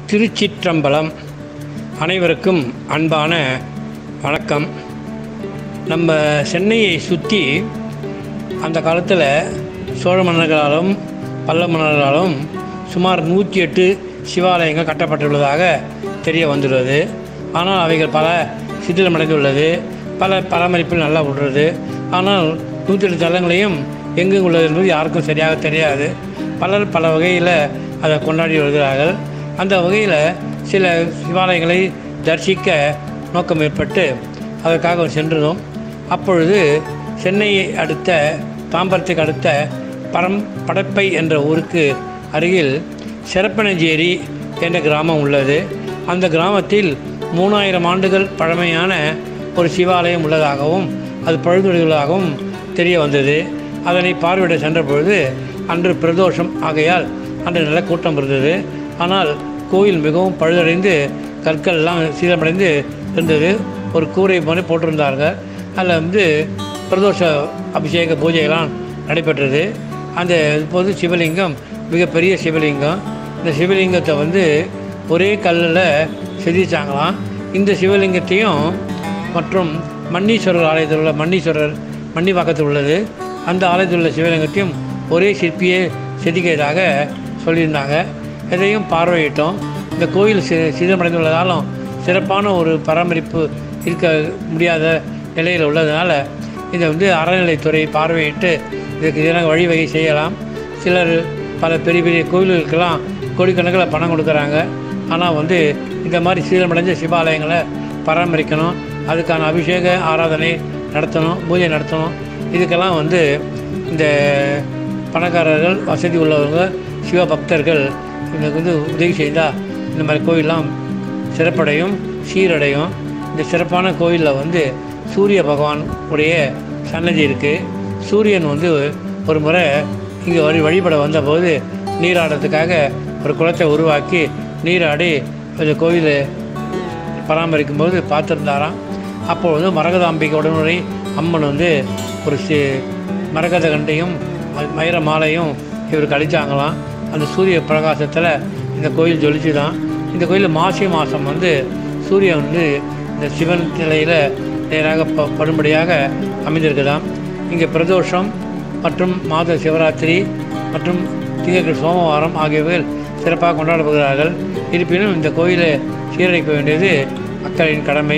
திருச்சிற்றம்பலம் அனைவருக்கும் அன்பான வணக்கம் நம்ம சென்னையை சுற்றி அந்த காலத்தில் சோழ மன்னர்களாலும் பல்ல மன்னர்களாலும் சுமார் நூற்றி எட்டு சிவாலயங்கள் கட்டப்பட்டுள்ளதாக தெரிய வந்துள்ளது ஆனால் அவைகள் பல சிதிலமடைந்துள்ளது பல பராமரிப்பில் நல்லா உள்ளது ஆனால் நூற்றி எட்டு தலங்களையும் எங்கு உள்ளது என்பது யாருக்கும் சரியாக தெரியாது பலர் பல வகையில் அதை கொண்டாடி வருகிறார்கள் அந்த வகையில் சில சிவாலயங்களை தரிசிக்க நோக்கம் ஏற்பட்டு அதற்காக சென்றதும் அப்பொழுது சென்னையை அடுத்த தாம்பரத்துக்கு அடுத்த பரம் படப்பை என்ற ஊருக்கு அருகில் சிறப்பனஞ்சேரி என்ற கிராமம் உள்ளது அந்த கிராமத்தில் மூணாயிரம் ஆண்டுகள் பழமையான ஒரு சிவாலயம் உள்ளதாகவும் அது பழுதுடையதாகவும் தெரிய வந்தது அதனை பார்வையிட சென்ற பொழுது அன்று பிரதோஷம் ஆகையால் அன்று நல்ல கூட்டம் இருந்தது ஆனால் கோயில் மிகவும் பழுதடைந்து கற்கள் எல்லாம் சீரமடைந்து இருந்தது ஒரு கூரை மாதிரி போட்டிருந்தார்கள் அதில் வந்து பிரதோஷ அபிஷேக பூஜையெல்லாம் நடைபெற்றது அந்த இப்போது சிவலிங்கம் மிகப்பெரிய சிவலிங்கம் இந்த சிவலிங்கத்தை வந்து ஒரே கல்லில் செதுச்சாங்களாம் இந்த சிவலிங்கத்தையும் மற்றும் மன்னீஸ்வரர் ஆலயத்தில் உள்ள மன்னீஸ்வரர் மன்னிவாக்கத்தில் உள்ளது அந்த ஆலயத்தில் உள்ள சிவலிங்கத்தையும் ஒரே சிற்பியே செதுக்கியதாக சொல்லியிருந்தாங்க இதையும் பார்வையிட்டோம் இந்த கோயில் சி சிதமடைந்துள்ளதாலும் சிறப்பான ஒரு பராமரிப்பு இருக்க முடியாத நிலையில் உள்ளதுனால இதை வந்து அறநிலைத்துறை பார்வையிட்டு இதுக்கு இதெல்லாம் வழிவகை செய்யலாம் சிலர் பல பெரிய பெரிய கோயில்களுக்கெல்லாம் கோடிக்கணக்கில் பணம் கொடுக்குறாங்க ஆனால் வந்து இந்த மாதிரி சீரமடைஞ்ச சிவாலயங்களை பராமரிக்கணும் அதுக்கான அபிஷேக ஆராதனை நடத்தணும் பூஜை நடத்தணும் இதுக்கெல்லாம் வந்து இந்த பணக்காரர்கள் வசதி உள்ளவங்க சிவபக்தர்கள் இதுக்கு வந்து உதவி செய்தால் இந்த மாதிரி கோயிலெலாம் சிறப்படையும் சீரடையும் இந்த சிறப்பான கோயிலில் வந்து சூரிய பகவான் உடைய சன்னதி இருக்குது சூரியன் வந்து ஒரு முறை இங்கே வழி வழிபட வந்தபோது நீராடுறதுக்காக ஒரு குளத்தை உருவாக்கி நீராடி இந்த கோயில் பராமரிக்கும் போது பார்த்துருந்தாராம் அப்போ வந்து மரகதாம்பிகை உடனுரை அம்மன் வந்து ஒரு சி மரகத கண்டையும் ம- மயிர மாலையும் இவருக்கு அளித்தாங்களாம் அந்த சூரிய பிரகாசத்தில் இந்த கோயில் ஜொலிச்சு தான் இந்த கோயில் மாசி மாதம் வந்து சூரியன் வந்து இந்த சிவன் நிலையில் நேராக ப படும்படியாக அமைந்திருக்குதாம் இங்கே பிரதோஷம் மற்றும் மாத சிவராத்திரி மற்றும் திங்கள் சோமவாரம் ஆகியவைகள் சிறப்பாக கொண்டாடப்படுகிறார்கள் இருப்பினும் இந்த கோயிலை சீரழிக்க வேண்டியது மக்களின் கடமை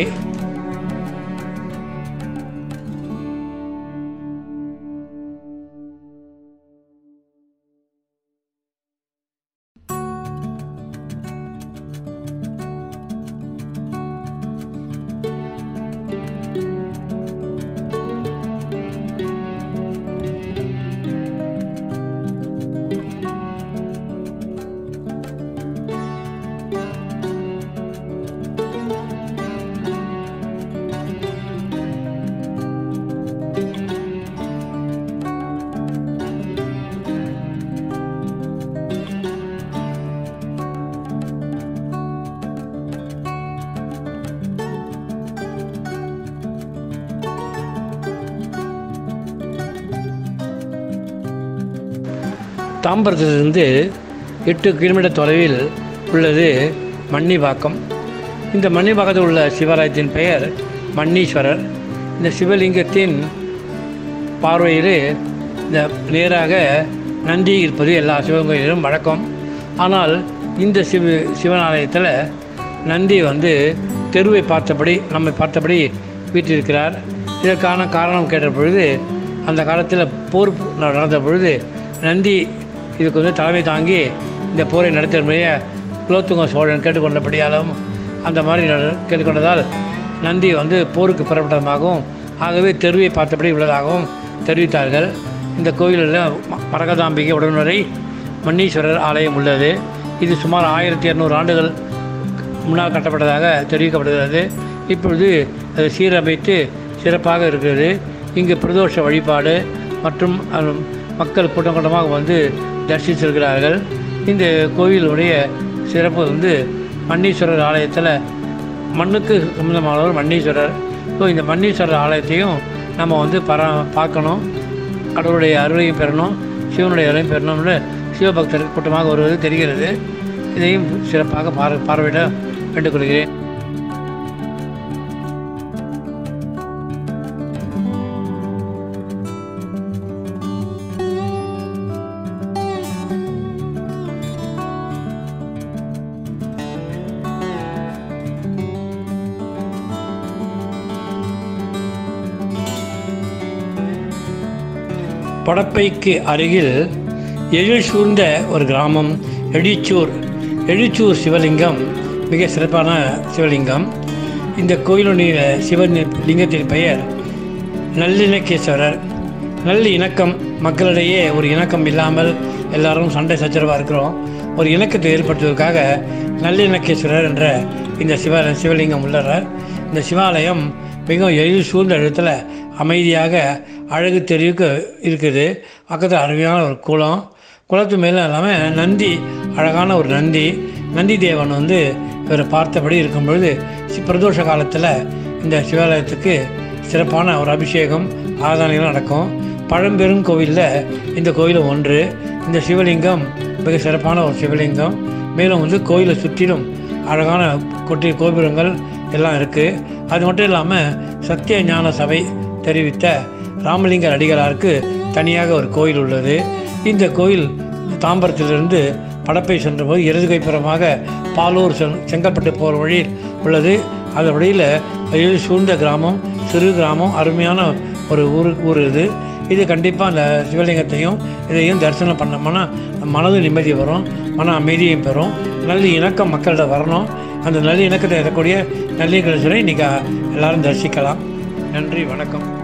தாம்பரத்திலிருந்து எட்டு கிலோமீட்டர் தொலைவில் உள்ளது மன்னிவாக்கம் இந்த மன்னிவாக்கத்தில் உள்ள சிவாலயத்தின் பெயர் மன்னீஸ்வரர் இந்த சிவலிங்கத்தின் பார்வையில் இந்த நேராக நந்தி இருப்பது எல்லா சிவன் கோயிலிலும் வழக்கம் ஆனால் இந்த சிவ சிவன் ஆலயத்தில் நந்தி வந்து தெருவை பார்த்தபடி நம்மை பார்த்தபடி வீற்றிருக்கிறார் இதற்கான காரணம் கேட்ட பொழுது அந்த காலத்தில் போர் நடந்த பொழுது நந்தி இதுக்கு வந்து தலைமை தாங்கி இந்த போரை நடத்திய முறைய குலோத்துங்க சோழன் கேட்டுக்கொண்டபடியாலும் அந்த மாதிரி நட- கேட்டுக்கொண்டதால் நந்தி வந்து போருக்கு புறப்பட்டதாகவும் ஆகவே தெருவை பார்த்தபடி உள்ளதாகவும் தெரிவித்தார்கள் இந்த கோயிலில் ம- மரகதாம்பிகை உடனுரை மன்னீஸ்வரர் ஆலயம் உள்ளது இது சுமார் ஆயிரத்தி இரநூறு ஆண்டுகள் முன்னால் கட்டப்பட்டதாக தெரிவிக்கப்படுகிறது இப்பொழுது அது சீரமைத்து சிறப்பாக இருக்கிறது இங்கு பிரதோஷ வழிபாடு மற்றும் அஹ், மக்கள் கூட்டம் கூட்டமாக வந்து தரிசித்திருக்கிறார்கள் இந்த கோயிலுடைய சிறப்பு வந்து மன்னீஸ்வரர் ஆலயத்தில் மண்ணுக்கு சம்பந்தமானவர் மன்னீஸ்வரர் ஸோ இந்த மன்னீஸ்வரர் ஆலயத்தையும் நம்ம வந்து பரா பார்க்கணும் கடவுளுடைய அருளையும் பெறணும் சிவனுடைய அருளையும் பெறணும்னு சிவபக்தர்கள் கூட்டமாக வருவது தெரிகிறது இதையும் சிறப்பாக பார் பார்வையிட வேண்டுகொள்கிறேன் படப்பைக்கு அருகில் எழில் சூழ்ந்த ஒரு கிராமம் எடிச்சூர் எடிச்சூர் சிவலிங்கம் மிக சிறப்பான சிவலிங்கம் இந்த கோயிலுடைய சிவன் லிங்கத்தின் பெயர் நல்லிணக்கேஸ்வரர் நல்ல இணக்கம் மக்களிடையே ஒரு இணக்கம் இல்லாமல் எல்லாரும் சண்டை சச்சரவாக இருக்கிறோம் ஒரு இணக்கத்தை ஏற்படுத்துவதற்காக நல்லிணக்கேஸ்வரர் என்ற இந்த சிவ சிவலிங்கம் உள்ளார் இந்த சிவாலயம் மிகவும் எழில் சூழ்ந்த இடத்துல அமைதியாக அழகு தெரிவுக்கு இருக்குது பக்கத்தில் அருமையான ஒரு குளம் குளத்து மேலே எல்லாமே நந்தி அழகான ஒரு நந்தி நந்தி தேவன் வந்து இவரை பார்த்தபடி இருக்கும் பொழுது சி- பிரதோஷ காலத்தில் இந்த சிவாலயத்துக்கு சிறப்பான ஒரு அபிஷேகம் ஆராதனைகள் நடக்கும் பழம்பெரும் கோவிலில் இந்த கோயிலும் ஒன்று இந்த சிவலிங்கம் மிக சிறப்பான ஒரு சிவலிங்கம் மேலும் வந்து கோயிலை சுற்றிலும் அழகான கொட்டி கோபுரங்கள் எல்லாம் இருக்குது அது மட்டும் இல்லாமல் சத்திய ஞான சபை தெரிவித்த ராமலிங்க அடிகளாருக்கு தனியாக ஒரு கோயில் உள்ளது இந்த கோயில் தாம்பரத்திலிருந்து படப்பை சென்றபோது இடது கைப்புறமாக பாலூர் செங் செங்கல்பட்டு போகிற வழியில் உள்ளது அந்த வழியில் எழில் சூழ்ந்த கிராமம் சிறு கிராமம் அருமையான ஒரு ஊர் ஊர் இது இது கண்டிப்பாக அந்த சிவலிங்கத்தையும் இதையும் தரிசனம் பண்ணோம்னா மனது நிம்மதி வரும் மன அமைதியும் பெறும் நல்ல இணக்கம் மக்கள்கிட்ட வரணும் அந்த நல்ல இணக்கத்தை தரக்கூடிய நல்ல இன்றைக்கி எல்லாரும் தரிசிக்கலாம் நன்றி வணக்கம்